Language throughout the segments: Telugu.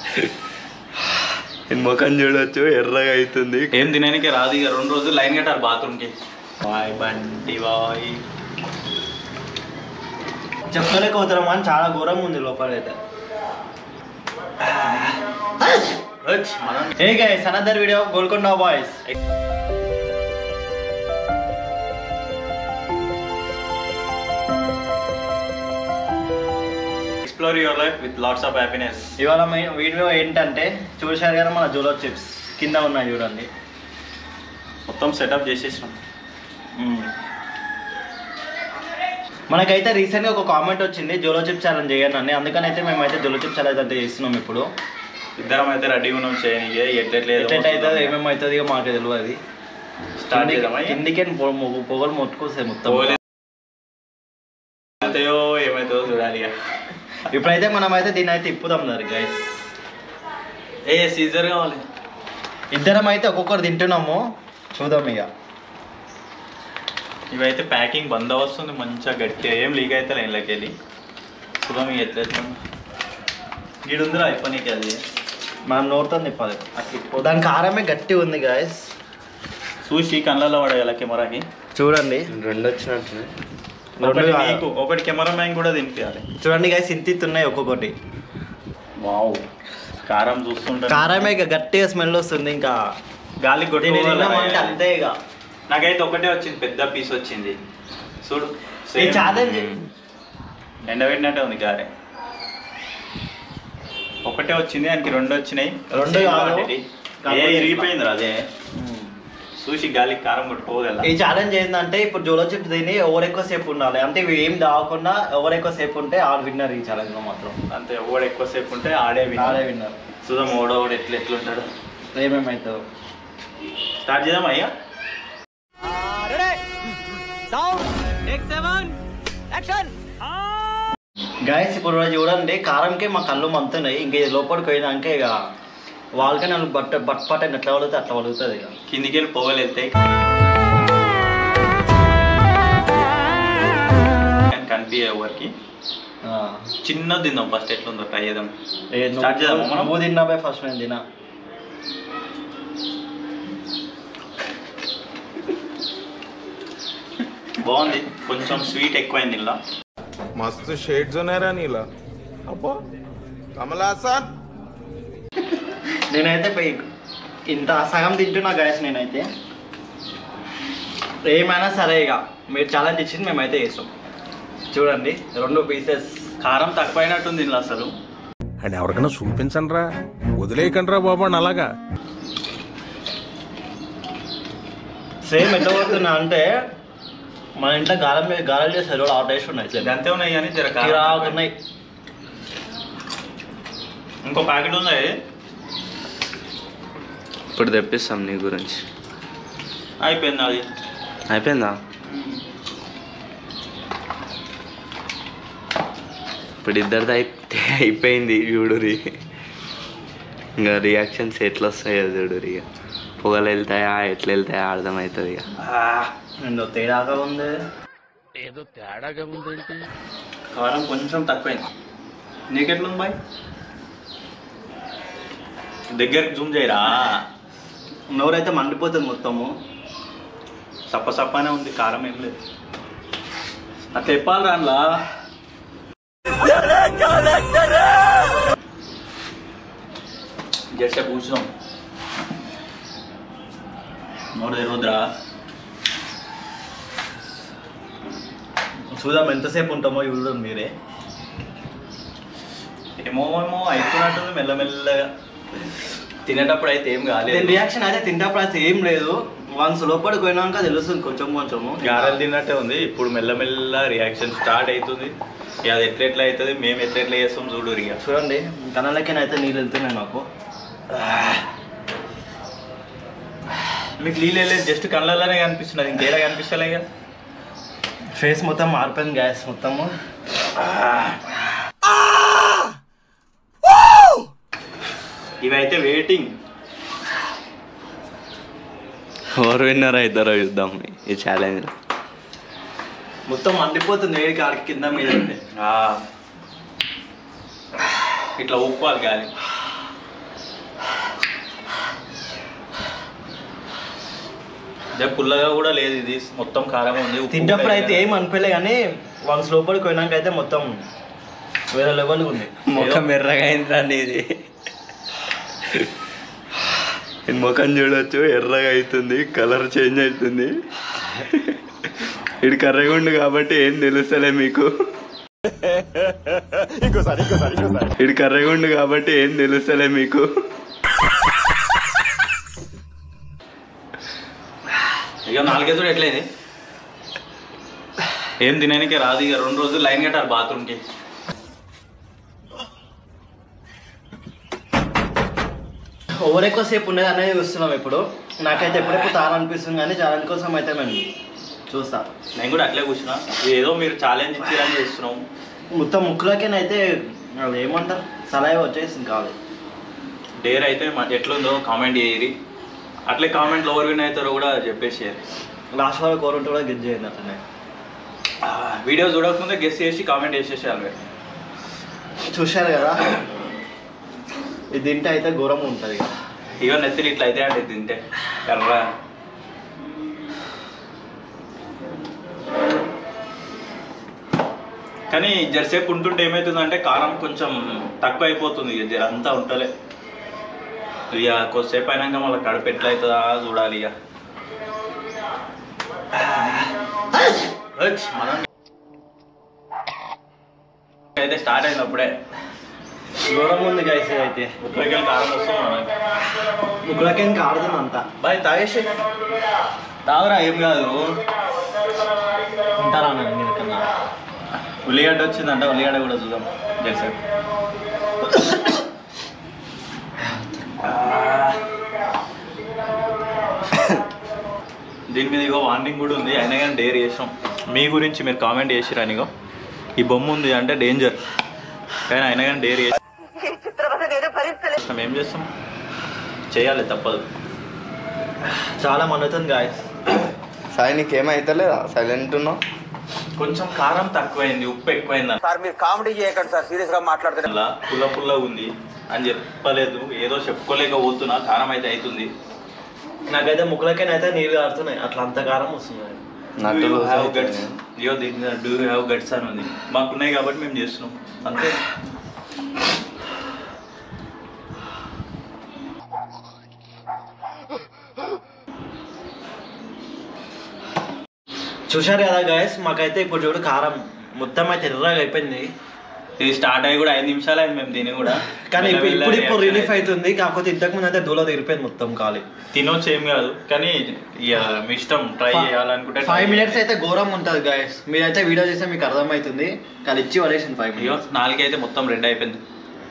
నేను ముఖం చూడొచ్చు ఎర్రగా అవుతుంది ఏం తినడానికి రాదు ఇక రెండు రోజులు లైన్ కట్టారు బాత్రూమ్కి బాయ్ బండి బాయ్ చెప్పలేకపోతాం అని చాలా ఘోరంగా ఉంది లోపల అయితే మనం hey guys another video Golconda boys explore your life with lots of happiness ఇవాళ మెయిన్ వీడియో ఏంటంటే చూశారు కదా మన జూలో చిప్స్ కింద ఉన్నాయి చూడండి మొత్తం సెటప్ చేసేసినాం మనకైతే రీసెంట్గా ఒక కామెంట్ వచ్చింది జోలో చిప్ ఛాలెంజ్ చేయండి అని అందుకని అయితే మేమైతే జోలో చిప్ ఛాలెంజ్ అయితే చేస్తున్నాం ఇప్పుడు ఇద్దరం అయితే రెడీగా ఉన్నాం చేయనికి ఎట్లెట్లేదు ఎట్లయితే అవుతుంది ఏమేమి అవుతుంది ఇక మాకు తెలియదు స్టార్ట్ చేద్దామా కిందికే పొ- మొ- పొగలు మొట్టుకొస్తాయి మొత్తం అవుతాయో ఏమవుతుందో చూడాలి ఇక ఇప్పుడైతే మనం అయితే దీన్ని అయితే ఇప్పుదాం దారి గైస్ ఏ సీజర్ కావాలి ఇద్దరం అయితే ఒక్కొక్కరు తింటున్నాము చూద్దాం ఇక ఇవైతే ప్యాకింగ్ బంద్ వస్తుంది మంచిగా గట్టిగా ఏం లీక్ అయితే లైన్లోకి వెళ్ళి చూద్దాం ఇక ఎట్లా గీడు ఉందిరా అయిపోయి అది మనం నోరుతో తిప్పాలి దాని కారమే గట్టి ఉంది గాయస్ చూసి కళ్ళల్లో పడేయాలి కెమెరాకి చూడండి రెండు వచ్చినట్టు ఒకటి రెండు నీకు ఒకటి కెమెరా మ్యాన్ కూడా తినిపించాలి చూడండి గాయస్ ఇంత ఉన్నాయి ఒక్కొక్కటి వావ్ కారం చూస్తుంటే కారమే ఇక గట్టిగా స్మెల్ వస్తుంది ఇంకా గాలి దీన్ని తిన్నామంటే కొట్టి అంతే ఇక నాకైతే ఒకటే వచ్చింది పెద్ద పీస్ వచ్చింది చూడు ఈ ఛాలెంజ్ ఎండబెట్టినట్టే ఉంది గారె ఒకటే వచ్చింది దానికి రెండు వచ్చినాయి రెండు Same కాదు. quantity. ఏ కాకపోతే ఇరిగిపోయింది అదే చూసి గాలికి కారం కొట్టుకోగల ఈ ఛాలెంజ్ ఏంటంటే ఇప్పుడు జోలో చిప్స్ తిని ఎవరు ఎక్కువ సేపు ఉండాలి అంటే ఇవి ఏం దావకుండా ఎవరు ఎక్కువ సేపు ఉంటే ఆడు విన్నర్ ఈ ఛాలెంజ్ లో మాత్రం అంతే ఓడ ఎక్కువసేపు ఉంటే ఆడే ఆడే వినాలి విన్నర్ చూద్దాం ఓడ ఓడ ఎట్లా ఎట్లుంటాడు ఏమేమవుతుందో స్టార్ట్ చేద్దాం అయ్యా గాయస్ ఇప్పుడు రోజు చూడండి కారంకే మా కళ్ళు మంతున్నాయి ఇంక ఇది లోపలికి పోయినాక ఇక వాళ్ళకే నన్ను బట్ట బట్ పట్టని ఎట్లా పడుతుంది అట్లా పడుతుంది ఇక కిందికి వెళ్ళి పొగలు వెళ్తాయి కానీ కనిపించే ఎవరికి ఆ. చిన్నది తిందాం ఫస్ట్ ఎట్లుందో ట్రై చేద్దాం ఏ నువ్వు- Start చేద్దామా మనం? నువ్వు తిన్నావే ఫస్ట్ నేను తిన్నా బాగుంది కొంచెం స్వీట్ ఎక్కువైంది ఇలా मस्त शेड जो नाही राणीला अप्पा कमला असा నేనైతే పోయి ఇంత సగం తింటున్నా గాయస్ నేనైతే ఏమైనా సరే ఇక మీరు ఛాలెంజ్ ఇచ్చింది మేమైతే చేస్తాం చూడండి రెండు పీసెస్ కారం తక్కువైనట్టుంది ఇలా అసలు అని ఎవరికైనా చూపించండి రా వదిలేయకండి రా బాబు అని అలాగా సేమ్ ఎట్లా పడుతున్నా అంటే మన ఇంట్లో గాలం మీద గాలం చేస్తారు ఆ టేస్ట్ ఉన్నాయి ఇట్లా. గంతే ఉన్నాయి కానీ జర కారం కిరాకు తక్కువ. ఉన్నాయి ఇంకో ప్యాకెట్ ఉంది ఇప్పుడు తెప్పిస్తాం నీ గురించి అయిపోయింది అది అయిపోయిందా ఇప్పుడు ఇద్దరిది అయిపోతే అయిపోయింది చూడురి ఇంకా రియాక్షన్స్ ఎట్లా వస్తాయో చూడురి ఇక పొగలు వెళ్తాయా ఎట్లా వెళ్తాయా అర్థమవుతుంది ఇక ఏందో తేడాగా ఉంది కారం కొంచెం తక్కువైంది నీకెట్లుంది బాయ్ దగ్గరికి జూమ్ చేయరా నోరైతే మండిపోతుంది మొత్తము సప్ప సప్పనే ఉంది కారం ఏం లేదు అట్లా చెప్పాలి రాన్లా జస్ట్ కూర్చున్నాం నోరు తెరవద్దురా చూద్దాం ఎంతసేపు ఉంటామో చూడడం మీరే ఏమో ఏమో అవుతున్నట్టుంది మెల్లమెల్లగా తినేటప్పుడు అయితే ఏం దీని కాలేదు రియాక్షన్ అయితే తింటప్పుడు అయితే ఏం లేదు వన్స్ లోపలికి పోయినాక తెలుస్తుంది కొంచెం కొంచెము గారెలు తిన్నట్టే ఉంది ఇప్పుడు మెల్లమెల్ల రియాక్షన్ స్టార్ట్ అవుతుంది ఇక అది ఎట్లా ఎట్లా అవుతుంది మేము ఎట్లా ఎట్లా చేస్తాం చూడు ఇక చూడండి కళ్ళకైనా నీళ్ళు వెళ్తున్నాయి నాకు మీకు నీళ్ళు వెళ్ళేది జస్ట్ కళ్ళలోనే కనిపిస్తున్నది ఇంకేడా కనిపిస్తలే ఇక ఫేస్ మొత్తం మారిపోయింది గ్యాస్ మొత్తము ఇవైతే వెయిటింగ్ ఎవరు విన్నర్ అవుతారో చూద్దాం ఈ ఛాలెంజ్ మొత్తం మండిపోతుంది వేడికి ఆడికి కింద మీద ఉంటే. ఇట్లా ఊపుకోవాలి గాలి అదే పుల్లగా కూడా లేదు ఇది మొత్తం కారం ఉంది ఉప్పు తింటప్పుడు అయితే కూడా ఏం అనిపించలే కానీ వన్స్ లోపలికి పోయినాక అయితే మొత్తం వేరే లెవెల్ ఉంది ముఖం ఎర్రగా అయిందండి ఇది ఈ ముఖం చూడొచ్చు ఎర్రగా అవుతుంది కలర్ చేంజ్ అవుతుంది ఇది కర్రగుండు కాబట్టి ఏం తెలుస్తలే మీకు ఇది కర్రగుండు కాబట్టి ఏం తెలుస్తలే మీకు ఇక నాలుగేసుడు ఎట్లయింది ఏం తినడానికి రాదు ఇక రెండు రోజులు లైన్ కట్టాలి బాత్రూమ్కి ఓవర్ ఎక్కువ సేపు ఉండేది అనేది చూస్తున్నాం ఇప్పుడు నాకైతే ఎప్పుడెప్పుడు తాగనిపిస్తుంది కానీ ఛానల్ కోసం అయితే మేము చూస్తా నేను కూడా అట్లే కూర్చున్నా ఏదో మీరు ఛాలెంజ్ ఇచ్చిరని చేస్తున్నాం మొత్తం ముక్కులకేనైతే అది ఏమంటారు సలహా వచ్చేసింది కాదు డేర్ అయితే మ- ఎట్లుందో కామెంట్ చేయరి అట్లే కామెంట్లు ఎవరు విన్ అవుతారో కూడా చెప్పేసి లాస్ట్ వరకు కోరుంటే కూడా గెట్ చేయండి అతనే వీడియో చూడకముందే గెస్ చేసి కామెంట్ చేసేసేయాలి మీరు చూశారు కదా ఇది తింటే అయితే ఘోరంగా ఉంటుంది ఇక ఇక నెత్తిని ఇట్లా అయితే అంటే తింటే కర్ర కానీ జరసేపు ఉంటుంటే ఏమవుతుందంటే కారం కొంచెం తక్కువ అయిపోతుంది ఇక జర అంతా ఉంటలే ఇక కొద్దిసేపు అయినాక మళ్ళీ కడుపు ఎట్లా అవుతుందా చూడాలి ఇక హచ్, మనం అయితే స్టార్ట్ అయింది అప్పుడే ఘోరంగా ఉంది గైస్ అయితే ముప్పైకి కారం వస్తుంది మనకి ముక్కులకేం కాడుతుంది అంతా బాయ్ తాగేసి తాగురా ఏం కాదు ఉంటారా నేను కన్నా ఉల్లిగడ్డ వచ్చిందంట ఉల్లిగడ్డ కూడా చూద్దాం జెర్సెప్ దీని మీద ఇగో వార్నింగ్ కూడా ఉంది అయినా కానీ డేర్ చేసాం మీ గురించి మీరు కామెంట్ చేసిరా ఇగో ఈ బొమ్మ ఉంది అంటే డేంజర్ కానీ అయినా కానీ డేర్ చేసాం ఏం చేస్తాం చేయాలి తప్పదు చాలా మన్నుతుంది గాయస్ సాయి నీకేమైతలేదా సైలెంట్ ఉన్నావు కొంచెం కారం తక్కువైంది ఉప్పు ఎక్కువైంది సార్ మీరు కామెడీ చేయకండి సార్ సీరియస్ గా మాట్లాడుతున్నారు అలా పుల్ల పుల్ల ఉంది అని చెప్పలేదు ఏదో చెప్పుకోలేక పోతున్నా కారం అయితే అవుతుంది నాకైతే ముక్కులకేనైతే నీళ్ళు కారుతున్నాయి అట్లా అంత కారం వస్తుంది నట్టు Do you లూజ్ have అవుతుంది. guts? అయ్యో దీని డూ హ్యావ్ గట్స్ అని ఉంది మాకున్నాయి కాబట్టి మేము చేస్తున్నాం అంతే చూశారు కదా గాయస్ మాకైతే ఇప్పుడు చూడు కారం మొత్తం అయితే ఎర్రగా అయిపోయింది ఇది స్టార్ట్ అయ్యి కూడా ఐదు నిమిషాలు అయింది మేము తిని కూడా కానీ ఇప్పుడు మెల్లమెల్ల ఇప్పుడు ఇప్పుడు reaction రిలీఫ్ అయితే. అవుతుంది కాకపోతే ఇంతకు ముందు అయితే దూల తిరిగిపోయింది మొత్తం ఖాళీ తినొచ్చు ఏం కాదు కానీ ఇక మీ ఇష్టం ట్రై చేయాలనుకుంటే ఫైవ్ మినిట్స్ అయితే ఘోరం ఉంటుంది గాయస్ మీరైతే వీడియో చేస్తే మీకు అర్థమవుతుంది కానీ ఇచ్చి పడేసింది ఫైవ్ అయ్యో మినిట్స్ నాలుగైతే మొత్తం రెడ్ అయిపోయింది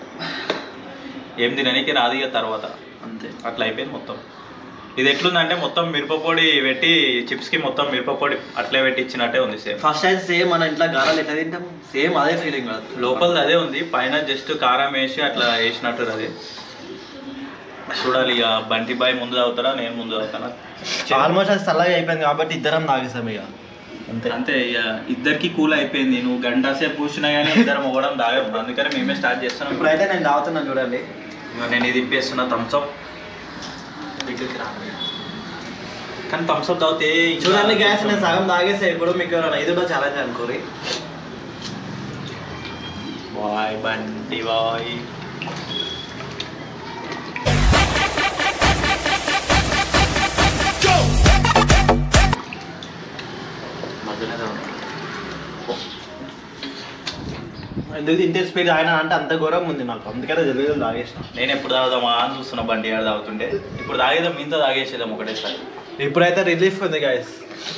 ఏం తినడానికి రాదు ఇక తర్వాత అంతే అట్లా అయిపోయింది మొత్తం ఇది ఎట్లుందంటే మొత్తం మిరపపొడి పెట్టి చిప్స్ కి మొత్తం మిరపపొడి అట్లే పెట్టి ఇచ్చినట్టే ఉంది సేమ్ ఫస్ట్ అయితే సేమ్ మన ఇంట్లో గారాలు ఎట్లా తింటాం సేమ్ అదే ఫీలింగ్ కాదు లోపల అదే ఉంది పైన జస్ట్ కారం వేసి అట్లా వేసినట్టు అది చూడాలి ఇక బంటి బాయ్ ముందు తాగుతాడా నేను ముందు తాగుతానా ఆల్మోస్ట్ అది చల్లగా అయిపోయింది కాబట్టి ఇద్దరం తాగేసాం ఇక అంతే అంతే ఇక ఇద్దరికి కూల్ అయిపోయింది నువ్వు గంట సేపు కూర్చున్నా కానీ ఇద్దరం ఒకడం తాగాము అందుకని మేమే స్టార్ట్ చేస్తున్నాం ఇప్పుడు ఇప్పుడైతే నేను తాగుతున్నాను చూడండి నేను ఇది ఇప్పేస్తున్నా థమ్స్అప్ కానీ థమ్స్అప్ తాగితే ఇంకా చూడండి గ్యాస్ నేను కొంచెం- సగం తాగేసా ఇప్పుడు మీకు ఎవరైనా ఇది కూడా ఛాలెంజ్ అనుకోరి బాయ్ బంటి బాయ్ ఎందుకు తింటే స్పీడ్ ఆయన అంటే అంత ఘోరం ఉంది నాకు అందుకనే జల్దీ తాగేసిన నేను ఎప్పుడు తాగుదామా అని చూస్తున్నా బండి ఆడ తాగుతుంటే ఇప్పుడు తాగేదాం ఇంత తాగేసేదాం ఒకటేసారి ఇప్పుడైతే రిలీఫ్ ఉంది గాయస్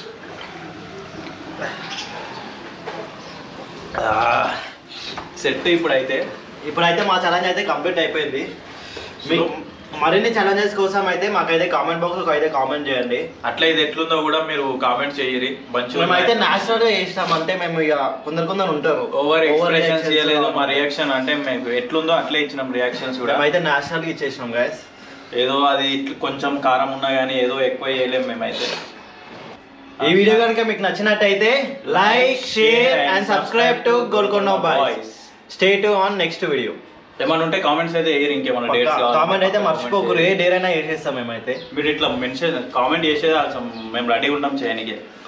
సెట్ ఇప్పుడైతే ఇప్పుడైతే మా ఛాలెంజ్ అయితే కంప్లీట్ అయిపోయింది మీకు మరిన్ని ఛాలెంజెస్ కోసం అయితే మాకైతే కామెంట్ బాక్స్ అయితే కామెంట్ చేయండి అట్లా ఇది ఎట్లుందో కూడా మీరు కామెంట్ చేయరి మేమైతే మంచిగా న్యాచురల్ గా చేసినాం అంటే మేము ఇక కొందరు కొందరు ఉంటారు ఓవర్ ఎక్స్ప్రెషన్స్ reactions చేయలేదు మా కావాలి. రియాక్షన్ అంటే మేము ఎట్లుందో అట్లే ఇచ్చినాం రియాక్షన్స్ కూడా మేమైతే న్యాచురల్ గా ఇచ్చేసినాం గాయస్ ఏదో అది ఇట్ల- కొంచెం కారం ఉన్నా కానీ ఏదో ఎక్కువ చేయలేము మేమైతే ఈ వీడియో కనుక మీకు నచ్చినట్టయితే like share and subscribe to Golconda boys stay tuned next video ఏమన్నా ఉంటే కామెంట్స్ అయితే వేయరు ఇంకేమన్నా డేట్స్ కామెంట్ అయితే మర్చిపోకరు ఏ డేర్ అయినా వేసేస్తాం మేమైతే మీరు ఇట్లా మెన్షన్ కామెంట్ చేసేది అసలు మేము రెడీ ఉన్నాం చేయడానికి